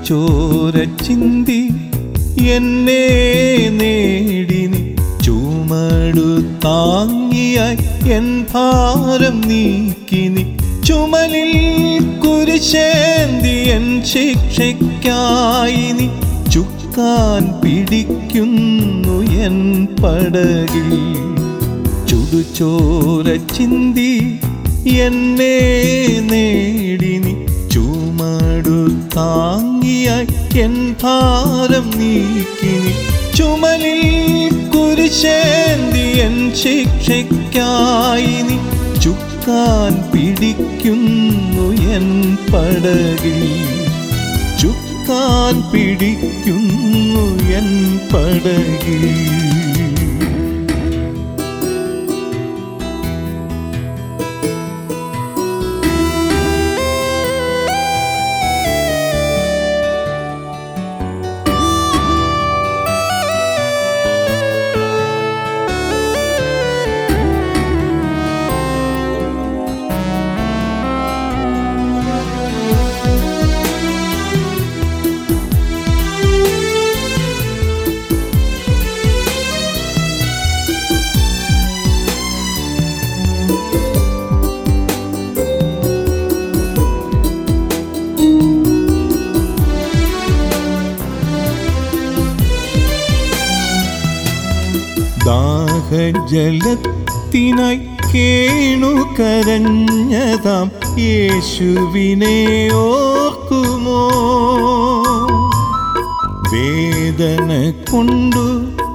ചുടുചോര ചിന്തി എന്നെ നേടി നീ ചുമടു താങ്ങിയായി എൻ ഭാരം നീക്കി നീ ചുമലിൽ കുരിശേന്തി എൻ ശിക്ഷയ്ക്കായി നീ ചുക്കാൻ പിടിക്കുന്നു എൻ പടകിൽ ചുടുചോര ചിന്തി എന്നെ നേടി നീ ചുമടു താങ്ങിയായി എൻ ഭാരം നീക്കി നീ ചുമലിൽ കുരിശേന്തി എൻ ശിക്ഷയ്ക്കായി നീ ചുക്കാൻ പിടിക്കുന്നു എൻ പടകിൽ ചുക്കാൻ പിടിക്കുന്നു എൻ പടകിൽ ദാഹജലത്തിനായി കേണു കരഞ്ഞതാം യേശുവിനെ ഓർക്കുമോ വേദന കൊണ്ടു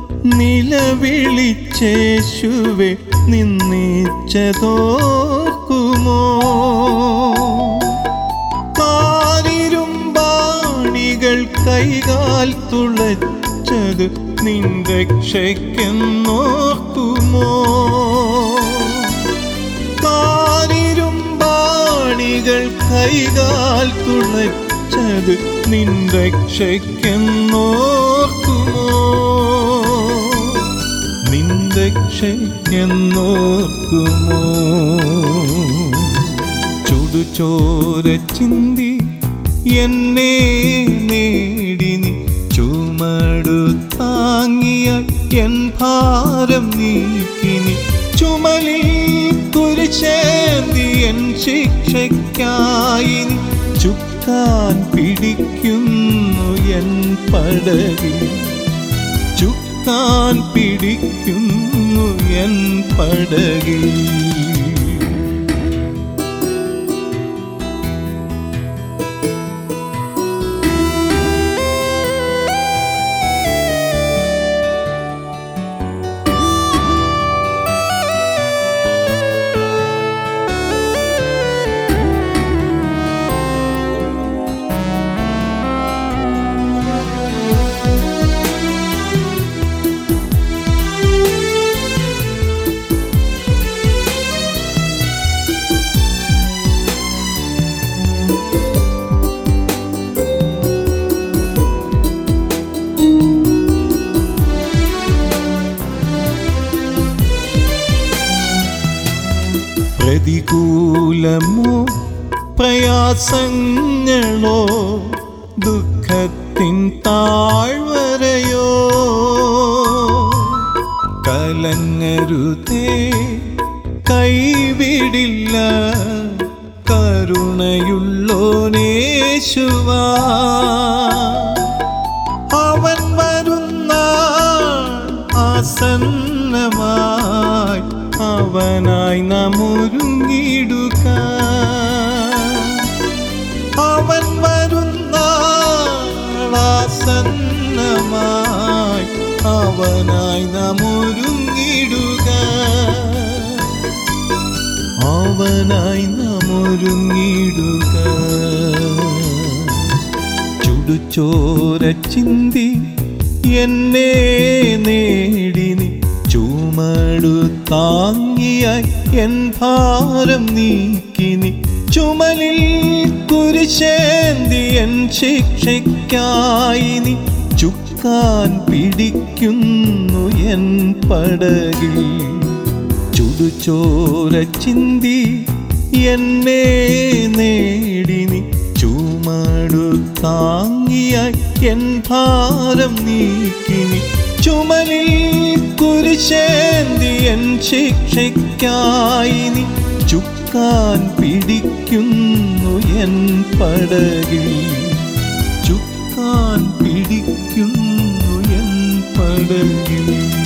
നിലവിളിച്ചേശുവെ നിന്നിച്ചതോർക്കുമോ കാരിരുമ്പാണികൾ കൈകാൽ തുളച്ചത് നിൻ രക്ഷയ്ക്കെന്നോർക്കുമോ കാരിരുമ്പാണികൾ കൈകാൽ തുളച്ചത് നിൻ രക്ഷയ്ക്കെന്നോർക്കുമോ നിൻ രക്ഷയ്ക്കെന്നോർക്കുമോ ചുടുചോര ചിന്തി എന്നെ നേടി നീ ചുമടു താങ്ങിയ എൻ ഭാരം നീക്കി നീ ചുമലിൽ കുരിശേന്തി എൻ ശിക്ഷയ്ക്കായി നീ ചുക്കാൻ പിടിക്കുന്നു എൻ പടകിൽ ചുക്കാൻ പിടിക്കുന്നു എൻ പടകിൽ പ്രതികൂലമോ പ്രയാസങ്ങളോ ദുഃഖത്തിൻ താഴ്വരയോ കലങ്ങരുതേ കൈവിടില്ല കരുണയുള്ളോനേശുവാ അവൻ വരുന്ന ആസന്നമായി അവനായി നാം ഒരുങ്ങിടുക അവൻ വരുന്ന ആസന്നമായി അവനായി നാം ഒരുങ്ങിടുക അവനായി നാം ഒരുങ്ങിടുക ചുടുചോര ചിന്തി എന്നെ നേടി നീ ചുമടു താങ്ങിയായി എൻ ഭാരം നീക്കി നീ ചുമലിൽ കുരിശേന്തി എൻ ശിക്ഷയ്ക്കായി നീ ചുക്കാൻ പിടിക്കുന്നു എൻ പടകിൽ ചുടുചോര ചിന്തി എന്നെ നേടി നീ ചുമ ചുമടു താങ്ങിയായി എൻ ഭാരം നീക്കിനി ചുമലിൽ കുരിശേന്തി എൻ ശിക്ഷയ്ക്കായി നീ ചുക്കാൻ പിടിക്കുന്നു എൻ പടകിൽ ചുക്കാൻ പിടിക്കുന്നു എൻ പടകിൽ